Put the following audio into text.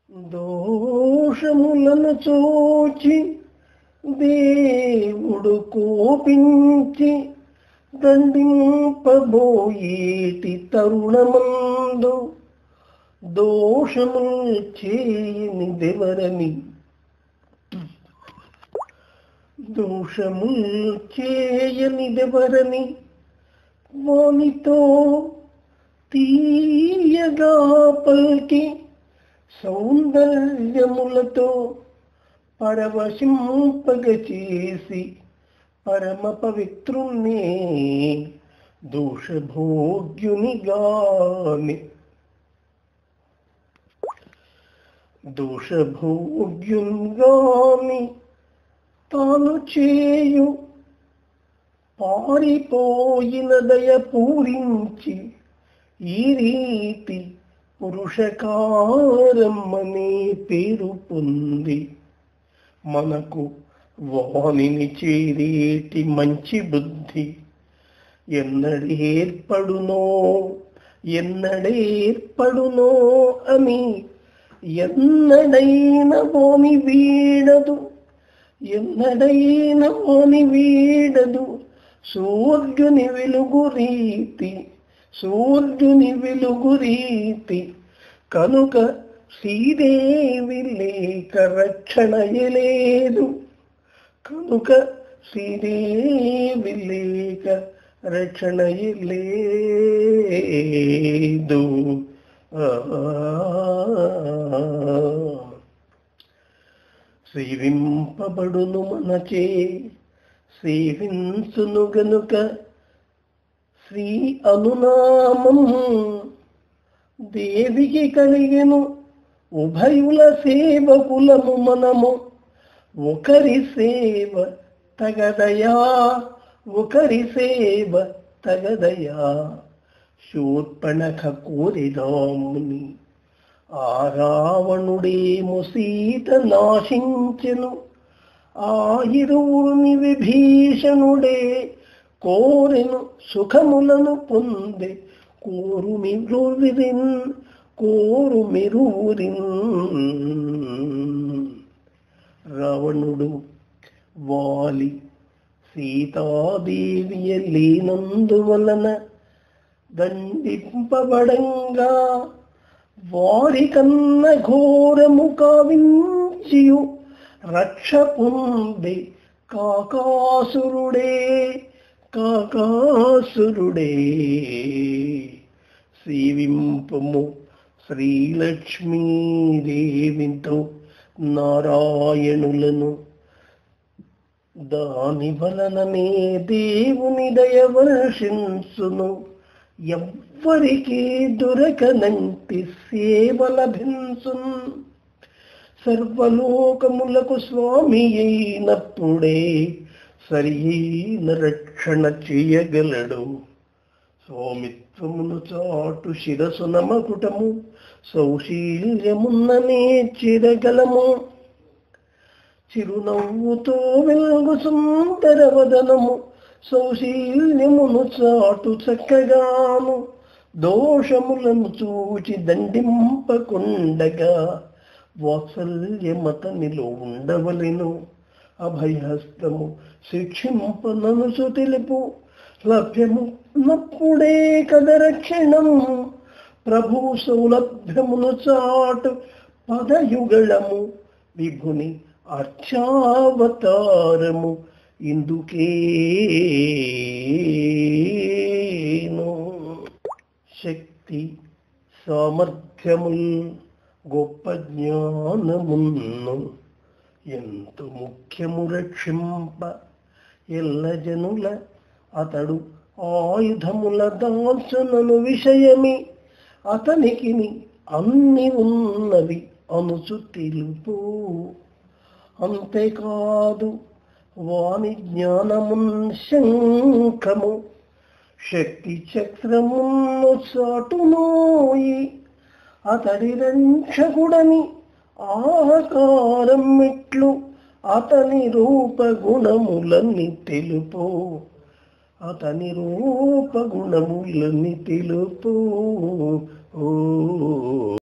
దోషములను చూచి దేవుడు కోపించి దండింపబోయేటి తరుణమందు దోషములు చేయని దెవరని దోషములు చేయని దెవరని వానితో తీయగా పల్కి సౌందర్యములతో పరవశింపగ చేసి పరమ పవిత్రుణ్ణి దోషభోగ్యునిగాని దోషభోగ్యునిగాని తాను చేయు పారిపోయిన దయ పూరించి ఈ రీతి పురుషకారమ్మనే పేరు పొంది మనకు వాణిని చేరేటి మంచి బుద్ధి ఎన్నడేర్పడునో ఎన్నడేర్పడునో అని ఎన్నడైన వాణి వీడదు ఎన్నడైన వాణి వీడదు సూర్యుని వెలుగు రీతి సూర్యుని వెలుగు రీతి కనుక శ్రీదేవి లేక రక్షణయలేదు కనుక శ్రీదేవి లేక రక్షణయలేదు ఆ సేవింపబడును మనచే సేవించును గనుక శ్రీ అనునామం దేవికి కలిగెను ఉభయుల సేవకులము మనము ఒకరి సేవ తగదయా ఒకరి సేవ తగదయా శూర్పణఖ కోరిరాముని ఆ రావణుడేమో సీత నాశించెను ఆ ఇరువురిని విభీషణుడే కోరెను సుఖములను పొందే కోరు మిరువిరిన్ కోరు మిరువురిన్ రావణుడు వాలి సీతాదేవి లేనందువలన దండింపబడంగా వారి కన్న ఘోరము కావించియు రక్ష పొంది కాకాసురుడే కాకాసురుడే సేవింపము శ్రీలక్ష్మీదేవితో నారాయణులను దాని వలననే దేవుని దయ వర్షించును ఎవ్వరికి దొరకనంటి సేవ లభించున్ సర్వలోకములకు స్వామి అయినప్పుడే సరి అయిన రక్షణ చేయగలడు స్వామిత్వమును చాటు శిరసు నమకుటము సౌశీల్యమున్ననే చిరగలము చిరునవ్వుతో వెలుగు సుందర వదనము సౌశీల్యమును చాటు చక్కగాను దోషములను చూచి దండింపకుండగా వాత్సల్యమతనిలో ఉండవలెను అభయహస్తము శిక్షింపననుసు తెలుపు లభ్యము నప్పుడే కదరక్షణం ప్రభు సౌలభ్యమును చాటు పదయుగళము విభుని అర్చావతారము ఇందుకేను శక్తి సామర్థ్యముల్ గొప్ప జ్ఞానమున్ను ఎంతో ముఖ్యము రక్షింప ఎల్ల జనుల అతడు ఆయుధముల దాల్చునను విషయమి అతనికి అన్ని ఉన్నవి అనుచు తెలుపు అంతేకాదు వాని జ్ఞానమున్ శంఖము శక్తి చక్రమును చాటునోయి అతడి రక్షకుడని ఆకారం మెట్లు అతని రూపగుణములన్నీ తెలుపు అతని రూపగుణములన్నీ తెలుపు ఓ